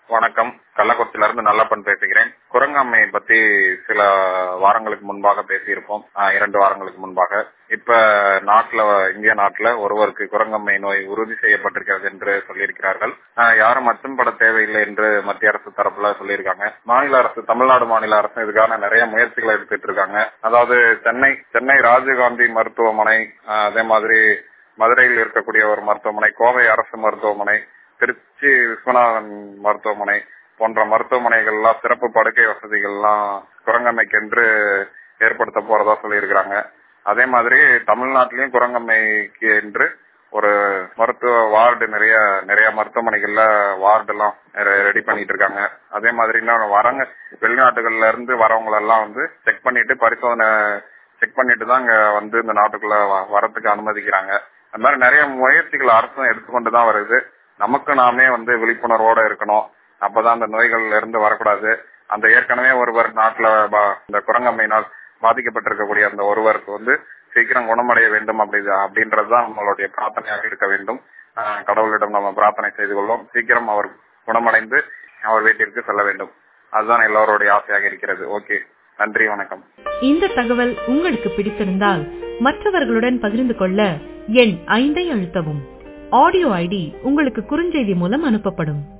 வணக்கம் கள்ளக்குறிச்சியில இருந்து நல்லப்பன் பேசுகிறேன் குரங்கம்மையை பத்தி சில வாரங்களுக்கு முன்பாக பேசியிருப்போம் ஆஹ் இரண்டு வாரங்களுக்கு முன்பாக இப்ப நாட்டுல இந்திய நாட்டுல ஒருவருக்கு குரங்கம்மை நோய் உறுதி செய்யப்பட்டிருக்கிறது என்று சொல்லியிருக்கிறார்கள் ஆஹ் யாரும் அச்சம்பட தேவையில்லை என்று மத்திய அரசு தரப்புல சொல்லியிருக்காங்க மாநில அரசு தமிழ்நாடு மாநில அரசு இதுக்கான நிறைய முயற்சிகளை எடுத்துட்டு இருக்காங்க அதாவது சென்னை சென்னை ராஜீவ்காந்தி மருத்துவமனை ஆஹ் அதே மாதிரி மதுரையில் இருக்கக்கூடிய ஒரு மருத்துவமனை கோவை அரசு மருத்துவமனை திருச்சி விஸ்வநாதன் மருத்துவமனை போன்ற மருத்துவமனைகள்லாம் சிறப்பு படுக்கை வசதிகள்லாம் குரங்கம்மைக்கென்று ஏற்படுத்த போறதா சொல்லியிருக்கிறாங்க அதே மாதிரி தமிழ்நாட்டிலையும் குரங்கம்மைக்கு என்று ஒரு மருத்துவ வார்டு நிறைய நிறைய மருத்துவமனைகள்ல வார்டு எல்லாம் ரெடி பண்ணிட்டு இருக்காங்க அதே மாதிரி இன்னும் வரங்க வெளிநாட்டுகள்ல இருந்து வரவங்க எல்லாம் வந்து செக் பண்ணிட்டு பரிசோதனை செக் பண்ணிட்டு தான் இங்க வந்து இந்த நாட்டுக்குள்ள வரத்துக்கு அனுமதிக்கிறாங்க அந்த மாதிரி நிறைய முயற்சிகள் அரசும் எடுத்துக்கொண்டு தான் வருது நமக்கு நாமே வந்து விழிப்புணர்வோட இருக்கணும் அப்பதான் அந்த நோய்கள்ல இருந்து வரக்கூடாது அந்த ஏற்கனவே ஒருவர் நாட்டுல இந்த குரங்கம்மையினால் பாதிக்கப்பட்டிருக்கக்கூடிய அந்த ஒருவருக்கு வந்து சீக்கிரம் குணமடைய வேண்டும் அப்படி அப்படின்றதுதான் நம்மளுடைய பிரார்த்தனையாக இருக்க வேண்டும் கடவுளிடம் நம்ம பிரார்த்தனை செய்து கொள்வோம் சீக்கிரம் அவர் குணமடைந்து அவர் வீட்டிற்கு செல்ல வேண்டும் அதுதான் எல்லோருடைய ஆசையாக இருக்கிறது ஓகே நன்றி வணக்கம் இந்த தகவல் உங்களுக்கு பிடித்திருந்தால் மற்றவர்களுடன் பகிர்ந்து கொள்ள எண் ஐந்தை அழுத்தவும் ஆடியோ ஐடி உங்களுக்கு குறுஞ்செய்தி மூலம் அனுப்பப்படும்